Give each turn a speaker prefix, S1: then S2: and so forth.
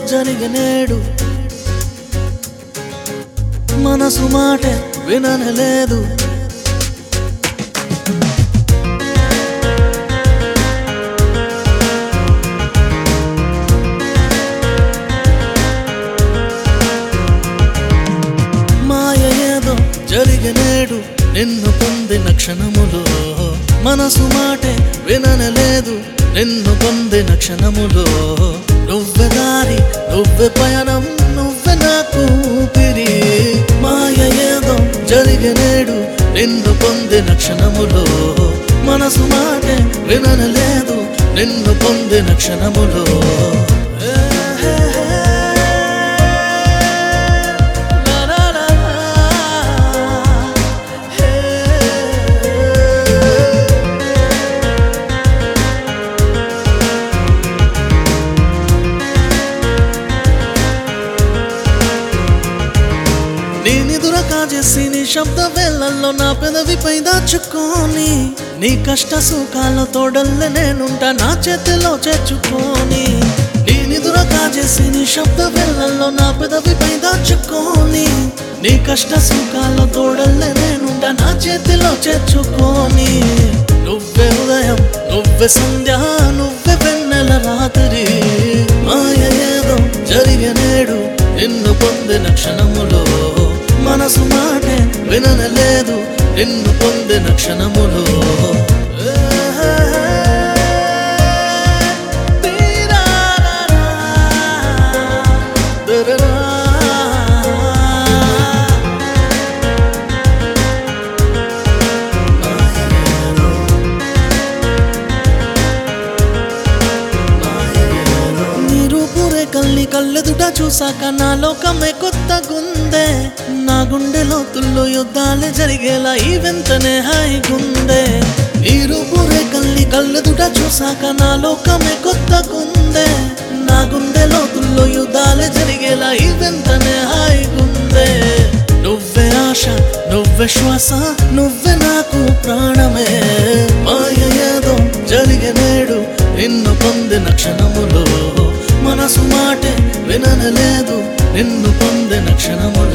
S1: జరిగనేడు మనసు మాటే విననలేదు మాయ ఏదో జరిగనేడు నిన్ను పొందిన క్షణములో మనసు మాటే విననలేదు నిన్ను పొందిన క్షణములో నువ్వె దారి నువ్వె పయనం నువ్వె నాకు ఊపిరి మాయ ఏదో జరిగనేడు నిన్ను పొందిన క్షణములో మనసు మాటే విననలేదు నిన్ను పొందిన క్షణములో ఏ, హే, హే. La la la la. Hey. నేనిదుర కాజేసి నీ శబ్ద వేళల్లో నా పెదవిపై దాచుకొని నీ కష్ట సుఖాల తోడల్లే నేనుంటా నా చేతిలో చేర్చుకొని నేనిదుర కాజేసి నీ శబ్ద వేళల్లో నా పెదవిపై దాచుకొని నీ కష్ట సుఖాల తోడల్లే నేనుంటా నా చేతిలో చేర్చుకొని నువ్వే ఉదయం నువ్వే సంధ్య నువ్వే వెన్నెల రాత్రి మాయ ఏదో జరిగనేడు నిన్ను పొందిన క్షణములో మనసు మాటే విననలేదు నిన్ను పొందిన క్షణములో నీరు పూరే కల్ని కళ్ళెదుట చూసాక నా లోకమే కొత్త గుందే నా గుండె లోతుల్లో యుద్ధాలే జరిగేలా ఈ వెంటనే హాయిగుందే నీరు పూరే కల్ని కళ్ళెదుట చూసాక నా లోకమే కొత్త గుందే నా గుండె లోతుల్లో యుద్ధాలే జరిగేలా ఈ వెంటనే హాయిగుందే నువ్వే ఆశ నువ్వే శ్వాస నువ్వే నాకు ప్రాణమే మాయ ఏదో జరిగనేడు నిన్ను పొందిన క్షణములో మనసు మాటే విననలేదు నిన్ను పొందిన క్షణములో